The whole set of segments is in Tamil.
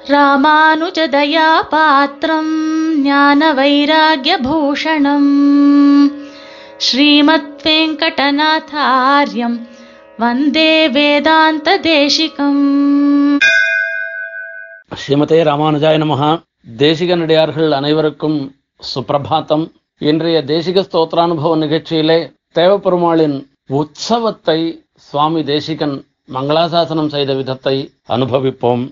ராமானுஜதயா பாத்திரம் ஞான வைராகியபூஷணம் ஸ்ரீமத் வெங்கடநாதாரியம் வந்தே வேதாந்த தேசிகம் ஸ்ரீமதே ராமானுஜாய நமஹா தேசிக நடிகார்கள் அனைவருக்கும் சுப்பிரபாத்தம் இன்றைய தேசிக ஸ்தோத்திரானுபவ நிகழ்ச்சியிலே தேவப்பெருமாளின் உற்சவத்தை சுவாமி தேசிகன் மங்களாசாசனம் செய்த விதத்தை அனுபவிப்போம்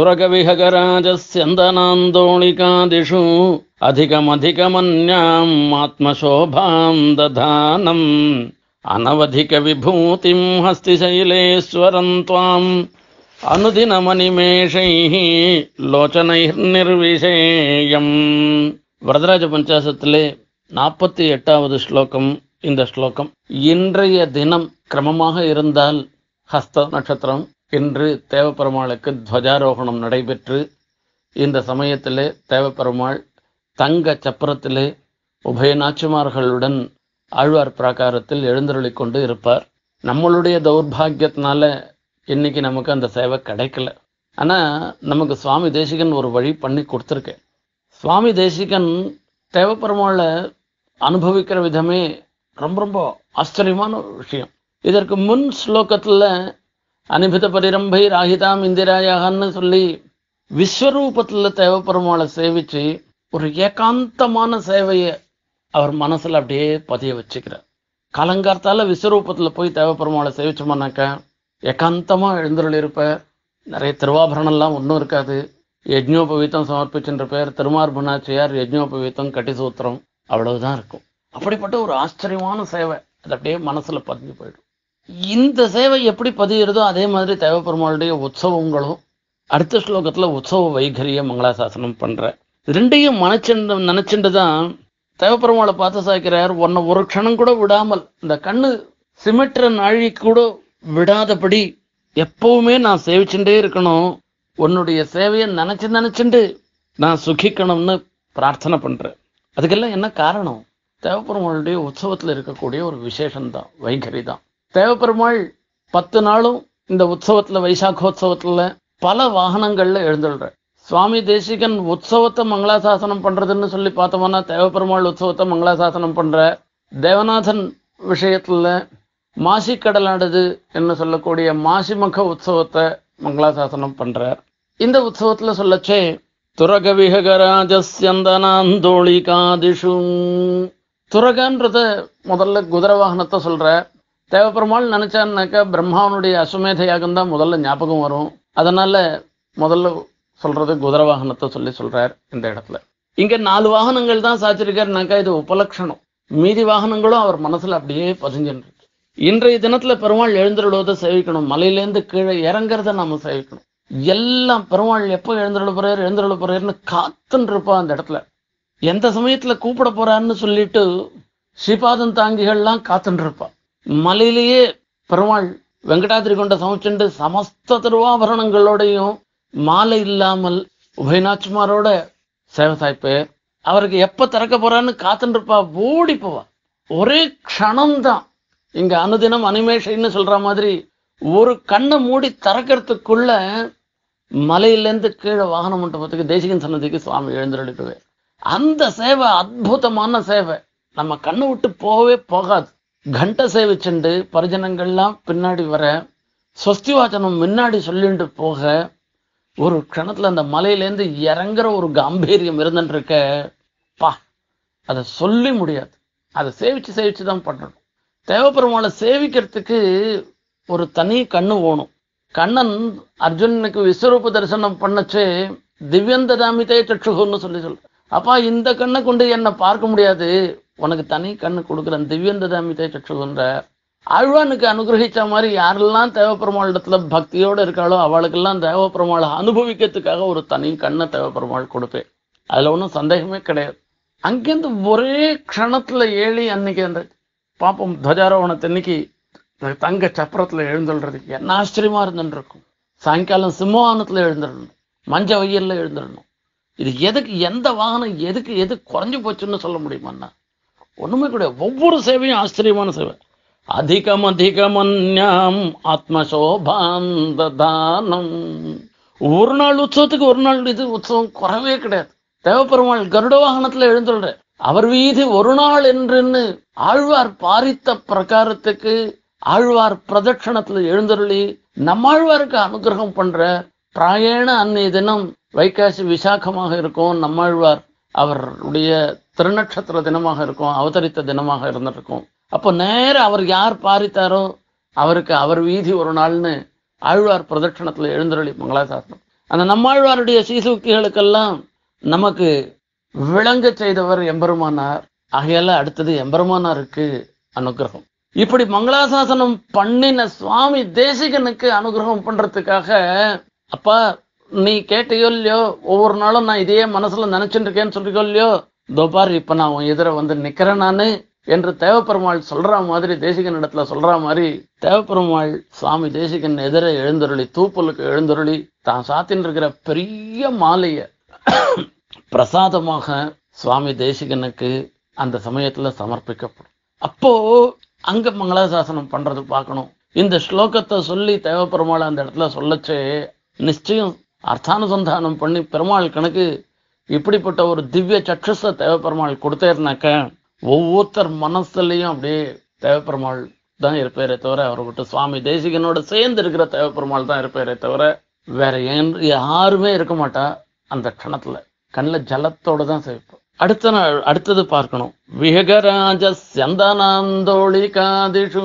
துரகவிஹகராஜஸ்யந்தனாந்தோளிகாதிஷு அதிகமதிகமன்யாம் ஆத்மசோபாம் ததானம் அனவதிக விபூதிம் ஹஸ்திசைலேஸ்வரம் துவாம் அனுதினமனிமேஷைः லோச்சனைர்நிர்விஷேயம் வரதராஜ பஞ்சாசத்திலே நாற்பத்தி எட்டாவது ஸ்லோகம் இந்த ஸ்லோகம் இன்றைய தினம் கிரமமாக இருந்தால் ஹஸ்த நட்சத்திரம் இன்று தேவப்பெருமாளுக்கு துவஜாரோகணம் நடைபெற்று இந்த சமயத்திலே தேவப்பெருமாள் தங்க சப்பரத்திலே உபய நாச்சிமார்களுடன் ஆழ்வார் பிராகாரத்தில் எழுந்தருளிக் கொண்டு இருப்பார் நம்மளுடைய தௌர்பாகியத்தினால இன்னைக்கு நமக்கு அந்த சேவை கிடைக்கல ஆனா நமக்கு சுவாமி தேசிகன் ஒரு வழி பண்ணி கொடுத்துருக்கேன் சுவாமி தேசிகன் தேவப்பெருமாளை அனுபவிக்கிற விதமே ரொம்ப ரொம்ப ஆச்சரியமான ஒரு விஷயம் இதற்கு முன் ஸ்லோகத்துல அனிபித பரிரம்பை ராகிதாம் இந்திராயாகன்னு சொல்லி விஸ்வரூபத்துல தேவப்பெருமாளை சேவிச்சு ஒரு ஏகாந்தமான சேவையை அவர் மனசுல அப்படியே பதிய வச்சுக்கிறார் காலங்கார்த்தால விஸ்வரூபத்துல போய் தேவப்பெருமாளை சேவிச்சோம்னாக்கா ஏகாந்தமா எழுந்தருள் இருப்பார் நிறைய திருவாபரணம்லாம் ஒன்றும் இருக்காது யஜ்ஞோபவீத்தம் சமர்ப்பிச்சுன்ற பேர் திருமார்பனாச்சியார் யஜ்ஞோபவீத்தம் கட்டிசூத்திரம் அவ்வளவுதான் இருக்கும் அப்படிப்பட்ட ஒரு ஆச்சரியமான சேவை அது அப்படியே மனசுல பதிஞ்சு போயிடும் இந்த சேவை எப்படி பதிகிறதோ அதே மாதிரி தேவப்பெருமாளுடைய உற்சவங்களும் அடுத்த ஸ்லோகத்துல உற்சவ வைகரிய மங்களாசாசனம் பண்ற ரெண்டையும் மனச்செண்டு நினைச்சுட்டு தான் தேவப்பெருமாளை பார்த்து சாய்க்கிறார் உன்னை ஒரு க்ஷணம் கூட விடாமல் இந்த கண்ணு சிமெட்ர நாழி கூட விடாதபடி எப்பவுமே நான் சேவிச்சுட்டே இருக்கணும் உன்னுடைய சேவையை நினைச்சு நினைச்சுண்டு நான் சுகிக்கணும்னு பிரார்த்தனை பண்றேன் அதுக்கெல்லாம் என்ன காரணம் தேவப்பெருமாளுடைய உற்சவத்துல இருக்கக்கூடிய ஒரு விசேஷம்தான் வைகரி தான் தேவப்பெருமாள் பத்து நாளும் இந்த உற்சவத்துல வைசாகோத்சவத்துல பல வாகனங்கள்ல எழுந்துள்ற சுவாமி தேசிகன் உற்சவத்தை மங்களாசாசனம் பண்றதுன்னு சொல்லி பார்த்தோம்னா தேவப்பெருமாள் உற்சவத்தை மங்களாசாசனம் பண்ற தேவநாதன் விஷயத்துல மாசி கடலாடுது என்று சொல்லக்கூடிய மாசிமக உற்சவத்தை மங்களாசாசனம் பண்றார் இந்த உற்சவத்துல சொல்லச்சே துரக விஹகராஜஸ்யந்தனாந்தோளிகாதிஷு துரகன்றத முதல்ல குதிரை வாகனத்தை சொல்ற தேவப்பெருமாள் நினைச்சான்னாக்கா பிரம்மாவனுடைய அசுமேத யாகம் தான் முதல்ல ஞாபகம் வரும் அதனால முதல்ல சொல்றது குதிரை வாகனத்தை சொல்லி சொல்றார் இந்த இடத்துல இங்க நாலு வாகனங்கள் தான் சாச்சிருக்காருனாக்கா இது உபலட்சணம் மீதி வாகனங்களும் அவர் மனசுல அப்படியே பதிஞ்சுட்டு இருக்கு இன்றைய தினத்துல பெருமாள் எழுந்துருடுவதை சேவிக்கணும் மலையிலேருந்து கீழே இறங்குறத நாம சேவிக்கணும் எல்லாம் பெருமாள் எப்போ எழுந்துருள போறாரு எழுந்துருள போறாருன்னு காத்துன்னு இருப்பா அந்த இடத்துல எந்த சமயத்துல கூப்பிட போறாருன்னு சொல்லிட்டு ஸ்ரீபாதம் தாங்கிகள்லாம் காத்துன்னு இருப்பா மலையிலேயே பெருமாள் வெங்கடாதிரி கொண்ட சமைச்சுண்டு சமஸ்த திருவாபரணங்களோடையும் மாலை இல்லாமல் உபயநாச்சிமாரோட சேவை சாய்ப்பேர் அவருக்கு எப்ப திறக்க போறான்னு காத்துட்டு இருப்பா ஓடி போவா ஒரே க்ஷணம்தான் இங்க அனுதினம் அனிமேஷன்னு சொல்ற மாதிரி ஒரு கண்ணை மூடி திறக்கிறதுக்குள்ள மலையிலேருந்து கீழே வாகன மண்டபத்துக்கு தேசிகன் சன்னதிக்கு சுவாமி எழுந்துருளிட்டுவே அந்த சேவை அற்புதமான சேவை நம்ம கண்ணை விட்டு போகவே போகாது கண்ட சேவிச்சுண்டு பரிஜனங்கள்லாம் பின்னாடி வர ஸ்வஸ்தி வாசனம் முன்னாடி சொல்லிட்டு போக ஒரு க்ஷணத்துல அந்த மலையிலேருந்து இறங்குற ஒரு காம்பீரியம் இருந்துட்டு இருக்க பா அதை சொல்லி முடியாது அதை சேவிச்சு சேவிச்சு தான் பண்ணணும் தேவப்பெருமாளை சேவிக்கிறதுக்கு ஒரு தனி கண்ணு ஓணும் கண்ணன் அர்ஜுனனுக்கு விஸ்வரூப தரிசனம் பண்ணச்சே திவ்யந்ததாமிதே சற்றுகுன்னு சொல்லி சொல்ற அப்பா இந்த கண்ணை கொண்டு என்னை பார்க்க முடியாது உனக்கு தனி கண்ணு கொடுக்குறேன் திவ்யந்ததாமிதே சற்றுகுன்ற ஆழ்வானுக்கு அனுகிரகிச்ச மாதிரி யாரெல்லாம் தேவப்பெருமாளிடத்துல பக்தியோட இருக்காளோ அவளுக்கெல்லாம் தேவப்பெருமாளை அனுபவிக்கிறதுக்காக ஒரு தனி கண்ணை தேவப்பெருமாள் கொடுப்பேன் அதுல ஒன்றும் சந்தேகமே கிடையாது அங்கேருந்து ஒரே க்ஷணத்துல ஏழி அன்னைக்கு அந்த பாப்போம் துவஜாரோகணத்தன்னைக்கு தங்க சப்பரத்துல எழுந்துடுறது என்ன ஆச்சரியமா இருந்துட்டு இருக்கும் சாயங்காலம் சிம்மவானத்துல எழுந்துடணும் மஞ்ச வெயில்ல எழுந்துடணும் இது எதுக்கு எந்த வாகனம் எதுக்கு எது குறைஞ்சு போச்சுன்னு சொல்ல முடியுமாண்ணா ஒண்ணுமே கிடையாது ஒவ்வொரு சேவையும் ஆச்சரியமான சேவை அதிகம் அதிகமன்யாம் ஆத்மசோபாந்ததானம் ஒரு நாள் உற்சவத்துக்கு ஒரு நாள் இது உற்சவம் குறவே கிடையாது தேவப்பெருமாள் கருட வாகனத்துல எழுந்துள்ள அவர் வீதி ஒரு நாள் என்றுன்னு ஆழ்வார் பாரித்த பிரகாரத்துக்கு ஆழ்வார் பிரதட்சணத்துல எழுந்தருளி நம்மாழ்வாருக்கு அனுகிரகம் பண்ற பிராயண அன்னைய தினம் வைகாசி விசாகமாக இருக்கும் நம்மாழ்வார் அவருடைய திருநட்சத்திர தினமாக இருக்கும் அவதரித்த தினமாக இருந்திருக்கும் அப்போ நேர அவர் யார் பாரித்தாரோ அவருக்கு அவர் வீதி ஒரு நாள்னு ஆழ்வார் பிரதட்சணத்துல எழுந்தருளி மங்களாசாசனம் அந்த நம்மாழ்வாருடைய சீசுக்திகளுக்கெல்லாம் நமக்கு விளங்க செய்தவர் எம்பெருமானார் ஆகையால அடுத்தது எம்பெருமானாருக்கு அனுகிரகம் இப்படி மங்களாசாசனம் பண்ணின சுவாமி தேசிகனுக்கு அனுகிரகம் பண்றதுக்காக அப்பா நீ கேட்டையோ இல்லையோ ஒவ்வொரு நாளும் நான் இதையே மனசுல நினைச்சுட்டு இருக்கேன்னு சொல்றியோ இல்லையோ இதோ பாரு இப்ப நான் உன் எதிர வந்து நிக்கிறேன் நானு என்று தேவப்பெருமாள் சொல்ற மாதிரி தேசிகன் இடத்துல சொல்ற மாதிரி தேவப்பெருமாள் சுவாமி தேசிகன் எதிர எழுந்தருளி தூப்பலுக்கு எழுந்தருளி தான் சாத்தின்னு இருக்கிற பெரிய மாலைய பிரசாதமாக சுவாமி தேசிகனுக்கு அந்த சமயத்துல சமர்ப்பிக்கப்படும் அப்போ அங்க மங்களாசாசனம் பண்றது பார்க்கணும் இந்த ஸ்லோகத்தை சொல்லி தேவப்பெருமாள் அந்த இடத்துல சொல்லச்சே நிச்சயம் அர்த்தானுசந்தானம் பண்ணி பெருமாள் கணக்கு இப்படிப்பட்ட ஒரு திவ்ய சக்ஷஸ தேவப்பெருமாள் கொடுத்தேருனாக்க ஒவ்வொருத்தர் மனசுலயும் அப்படியே தேவப்பெருமாள் தான் இருப்பாரே தவிர அவரை விட்டு சுவாமி தேசிகனோட சேர்ந்து இருக்கிற தேவப்பெருமாள் தான் இருப்பாரே தவிர வேற ஏன் யாருமே இருக்க மாட்டா அந்த க்ஷணத்துல கண்ணில் ஜலத்தோட தான் சேவிப்போம் அடுத்த நாள் அடுத்தது பார்க்கணும் விகராஜ சந்தனாந்தோழி காதிஷு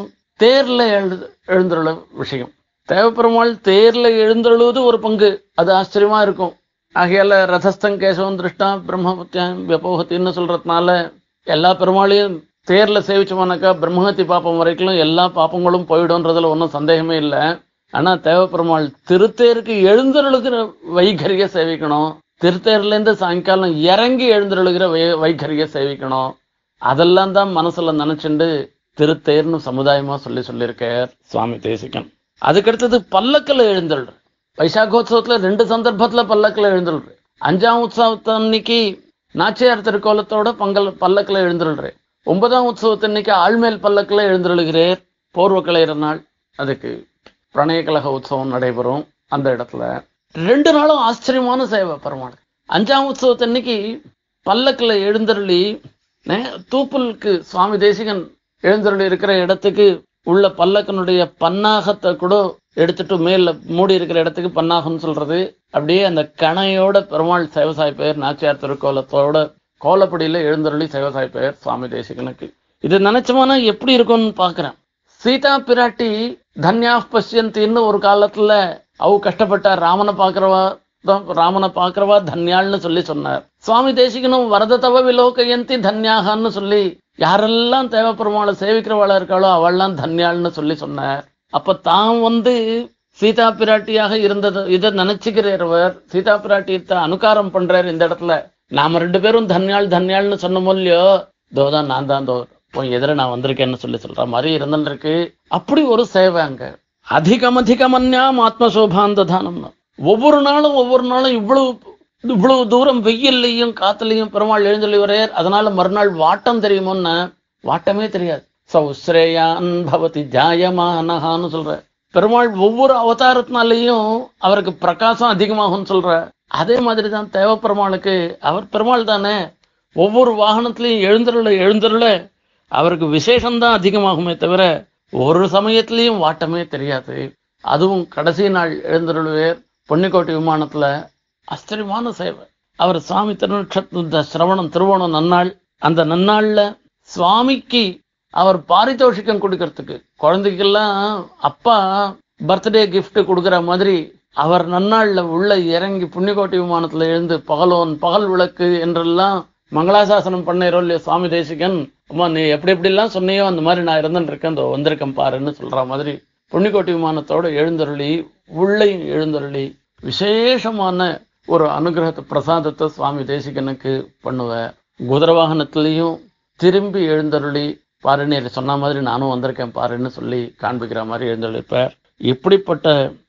தேர்ல எழு எழுந்துள்ள விஷயம் தேவப்பெருமாள் தேர்ல எழுந்தழுவது ஒரு பங்கு அது ஆச்சரியமா இருக்கும் ஆகையால ரதஸ்தம் கேசவம் திருஷ்டா பிரம்மபத்தியம் வியபோகத்தின்னு சொல்றதுனால எல்லா பெருமாளையும் தேர்ல சேவிச்சோம்னாக்கா பிரம்மஹத்தி பாப்பம் வரைக்கும் எல்லா பாப்பங்களும் போயிடும்ன்றதுல ஒன்றும் சந்தேகமே இல்லை ஆனா தேவப்பெருமாள் திருத்தேருக்கு எழுந்தருளுகிற வைகரிய சேவிக்கணும் திருத்தேர்ல இருந்து சாயங்காலம் இறங்கி எழுந்தருளுகிற வை வைகரிய சேவிக்கணும் அதெல்லாம் தான் மனசுல நினைச்சுண்டு திருத்தேர்னு சமுதாயமா சொல்லி சொல்லியிருக்கார் சுவாமி தேசிகன் அதுக்கடுத்தது பல்லக்கில் எழுந்தருள் வைசாகோத்சவத்துல ரெண்டு சந்தர்ப்பத்துல பல்லக்கில் எழுந்தருள் அஞ்சாம் உற்சவத்து அன்னைக்கு நாச்சியார் திருக்கோலத்தோட பங்கல் பல்லக்கில் எழுந்தருள்றேன் ஒன்பதாம் உற்சவத்தன்னைக்கு ஆழ்மேல் பல்லக்கில் எழுந்தருளுகிறேர் போர்வ கலையிற நாள் அதுக்கு பிரணய கழக உற்சவம் நடைபெறும் அந்த இடத்துல ரெண்டு நாளும் ஆச்சரியமான சேவை பெருமாள் அஞ்சாம் உற்சவத்தன்னைக்கு பல்லக்கில் எழுந்தருளி நே- தூப்புலுக்கு சுவாமி தேசிகன் எழுந்தருளி இருக்கிற இடத்துக்கு உள்ள பல்லக்கனுடைய பன்னாகத்தை கூட எடுத்துட்டு மேல மூடி இருக்கிற இடத்துக்கு பன்னாகம்னு சொல்றது அப்படியே அந்த கணையோட பெருமாள் சேவசாய் பெயர் நாச்சியார் திருக்கோலத்தோட கோலப்படியில எழுந்தருளி சேவசாய் பெயர் சுவாமி தேசிகனுக்கு இது நினைச்சோம்னா எப்படி இருக்கும்னு பாக்குறேன் சீதா பிராட்டி தன்யா பஷ்யந்தின்னு ஒரு காலத்துல அவ கஷ்டப்பட்டா ராமனை பாக்குறவா தான் ராமனை பாக்குறவா தன்யாள்னு சொல்லி சொன்னார் சுவாமி தேசிகனும் வரத தவ விலோகயந்தி தன்யாகன்னு சொல்லி யாரெல்லாம் தேவப்பெருமாளை சேவிக்கிறவாளா இருக்காளோ அவள்லாம் தன்யாள்னு சொல்லி சொன்னார் அப்ப தான் வந்து சீதா பிராட்டியாக இருந்தது இதை நினைச்சுக்கிறவர் சீதா பிராட்டியத்தை அனுகாரம் பண்றாரு இந்த இடத்துல நாம ரெண்டு பேரும் தன்யாள் தன்யாள்னு சொன்னோமோ இல்லையோ தோதான் நான் தான் தோ உன் எதிர நான் வந்திருக்கேன்னு சொல்லி சொல்ற மாதிரி இருந்துட்டு இருக்கு அப்படி ஒரு சேவை அங்க அதிகம் அதிகமன்யாம் ஆத்மசோபாந்ததானம்னு ஒவ்வொரு நாளும் ஒவ்வொரு நாளும் இவ்வளவு இவ்வளவு தூரம் வெயில்லையும் காத்துலையும் பெருமாள் எழுந்தொழி வரையர் அதனால மறுநாள் வாட்டம் தெரியுமோன்னு வாட்டமே தெரியாது சௌஸ்ரேயான் பவதி ஜாயமானஹான்னு சொல்ற பெருமாள் ஒவ்வொரு அவதாரத்தினாலையும் அவருக்கு பிரகாசம் அதிகமாகும்னு சொல்ற அதே மாதிரி தான் தேவ பெருமாளுக்கு அவர் பெருமாள் தானே ஒவ்வொரு வாகனத்திலையும் எழுந்தருள எழுந்தருள அவருக்கு விசேஷம்தான் அதிகமாகுமே தவிர ஒரு சமயத்திலையும் வாட்டமே தெரியாது அதுவும் கடைசி நாள் எழுந்தருளுவேர் பொன்னிக்கோட்டை விமானத்துல ஆச்சரியமான சேவை அவர் சுவாமி திருநட்சத்திர சிரவணம் திருவோணம் நன்னாள் அந்த நன்னாள்ல சுவாமிக்கு அவர் பாரிதோஷிக்கம் கொடுக்கறதுக்கு குழந்தைக்கெல்லாம் அப்பா பர்த்டே gift கொடுக்குற மாதிரி அவர் நன்னாள்ல உள்ள இறங்கி புண்ணியக்கோட்டை விமானத்துல எழுந்து பகலோன் பகல் விளக்கு என்றெல்லாம் மங்களாசாசனம் பண்ணேரோ இல்லையோ சுவாமி தேசிகன் அம்மா நீ எப்படி எப்படிலாம் சொன்னியோ அந்த மாதிரி நான் இருந்துட்டு இருக்கேன் இதோ வந்திருக்கேன் பாருன்னு சொல்ற மாதிரி புண்ணிக்கோட்டை விமானத்தோட எழுந்தருளி உள்ளையும் எழுந்தருளி விசேஷமான ஒரு அனுகிரகத்தை பிரசாதத்தை சுவாமி தேசிகனுக்கு பண்ணுவேன் குதிரை வாகனத்திலையும் திரும்பி எழுந்தருளி பாரு நீ சொன்ன மாதிரி நானும் வந்திருக்கேன் பாருன்னு சொல்லி காண்பிக்கிற மாதிரி எழுந்தருளிப்பார் இப்படிப்பட்ட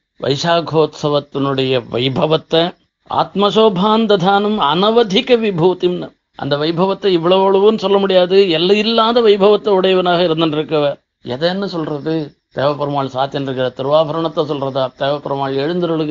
வைசாகோத்சவத்தினுடைய வைபவத்தை ஆத்மசோபாந்ததானம் அனவதிக விபூதிம்னு அந்த வைபவத்தை இவ்வளவுன்னு சொல்ல முடியாது எல்லை இல்லாத வைபவத்தை உடையவனாக இருந்திருக்கவர் எதைன்னு சொல்றது தேவப்பெருமாள் சாத்தின்னு இருக்கிற திருவாபரணத்தை சொல்றதா தேவப்பெருமாள் எழுந்திருக்கிற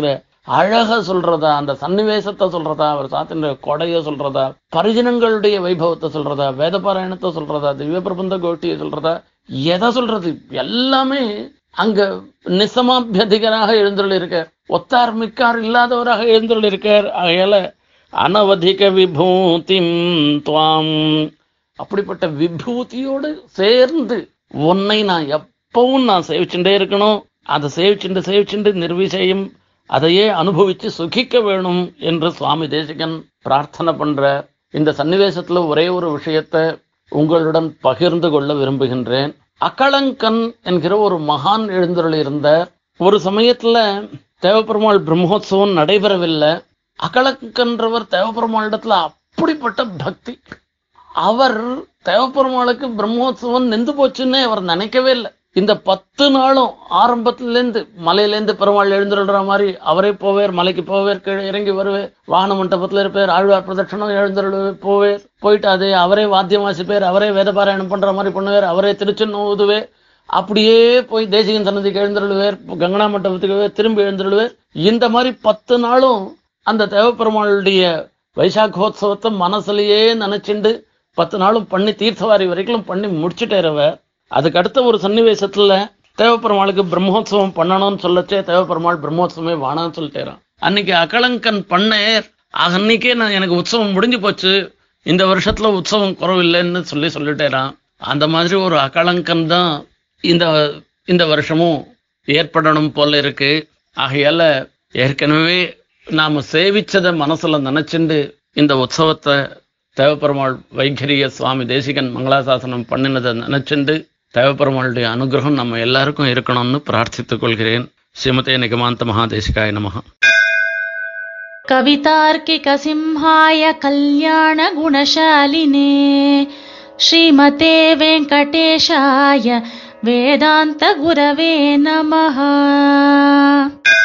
அழக சொல்றதா அந்த சன்னிவேசத்தை சொல்றதா அவர் சாத்தின கொடைய சொல்றதா பரிஜனங்களுடைய வைபவத்தை சொல்றதா வேதபாராயணத்தை சொல்றதா திவ்ய பிரபந்த கோஷ்டியை சொல்றதா எதை சொல்றது எல்லாமே அங்க நிசமாபியதிகராக எழுந்துள்ள இருக்கார் ஒத்தார் மிக்கார் இல்லாதவராக எழுந்துள்ள இருக்கார் ஆகையால அனவதிக விபூதிம் துவாம் அப்படிப்பட்ட விபூதியோடு சேர்ந்து உன்னை நான் எப்பவும் நான் சேவிச்சுட்டே இருக்கணும் அதை சேவிச்சுண்டு சேவிச்சுண்டு நிர்விசயம் அதையே அனுபவிச்சு சுகிக்க வேணும் என்று சுவாமி தேசிகன் பிரார்த்தனை பண்ற இந்த சன்னிவேசத்துல ஒரே ஒரு விஷயத்தை உங்களுடன் பகிர்ந்து கொள்ள விரும்புகின்றேன் அகளங்கன் என்கிற ஒரு மகான் எழுந்தருள் இருந்த ஒரு சமயத்துல தேவப்பெருமாள் பிரம்மோத்சவம் நடைபெறவில்லை அகளங்கன்றவர் தேவப்பெருமாளிடத்துல அப்படிப்பட்ட பக்தி அவர் தேவப்பெருமாளுக்கு பிரம்மோத்சவம் நின்று போச்சுன்னே அவர் நினைக்கவே இல்லை இந்த பத்து நாளும் ஆரம்பத்திலேருந்து மலையிலேருந்து பெருமாள் எழுந்துடுற மாதிரி அவரே போவேர் மலைக்கு போவேர் கீழே இறங்கி வருவேர் வாகன மண்டபத்தில் இருப்பார் ஆழ்வார் பிரதட்சணம் எழுந்துருள் போவேர் போயிட்டு அது அவரே வாத்தியம் வாசிப்பேர் அவரே வேதபாராயணம் பண்ற மாதிரி பண்ணுவார் அவரே திருச்சின்னு ஊதுவே அப்படியே போய் தேசிகன் சன்னதிக்கு எழுந்துருளுவேர் கங்கனா மண்டபத்துக்கு திரும்பி எழுந்துருளுவேர் இந்த மாதிரி பத்து நாளும் அந்த தேவப்பெருமாளுடைய வைசாக்கோத்சவத்தை மனசுலயே நினைச்சுண்டு பத்து நாளும் பண்ணி தீர்த்தவாரி வரைக்கும் பண்ணி முடிச்சுட்டேறவர் அதுக்கு அடுத்த ஒரு சன்னிவேசத்துல தேவப்பெருமாளுக்கு பிரம்மோத்சவம் பண்ணணும்னு சொல்லச்சே தேவப்பெருமாள் பிரம்மோத்சவமே வானான்னு சொல்லிட்டேறான் அன்னைக்கு அகளங்கன் பண்ணேர் அன்னைக்கே நான் எனக்கு உற்சவம் முடிஞ்சு போச்சு இந்த வருஷத்துல உற்சவம் குறவில்லைன்னு சொல்லி சொல்லிட்டேறான் அந்த மாதிரி ஒரு அகளங்கன் தான் இந்த இந்த வருஷமும் ஏற்படணும் போல இருக்கு ஆகையால ஏற்கனவே நாம சேவிச்சதை மனசுல நினைச்சுண்டு இந்த உற்சவத்தை தேவப்பெருமாள் வைகரிய சுவாமி தேசிகன் மங்களாசாசனம் பண்ணினதை நினைச்சுண்டு தேவப்பெருமாளுடைய அனுகிரகம் நம்ம எல்லாருக்கும் இருக்கணும்னு பிரார்த்தித்துக் கொள்கிறேன் ஸ்ரீமதே நிகமாந்த மகாதேசிகாய நமகா कवितार्किकसिंहाय कल्याणगुणशालिने श्रीमते वेङ्कटेशाय वेदान्तगुरवे नमः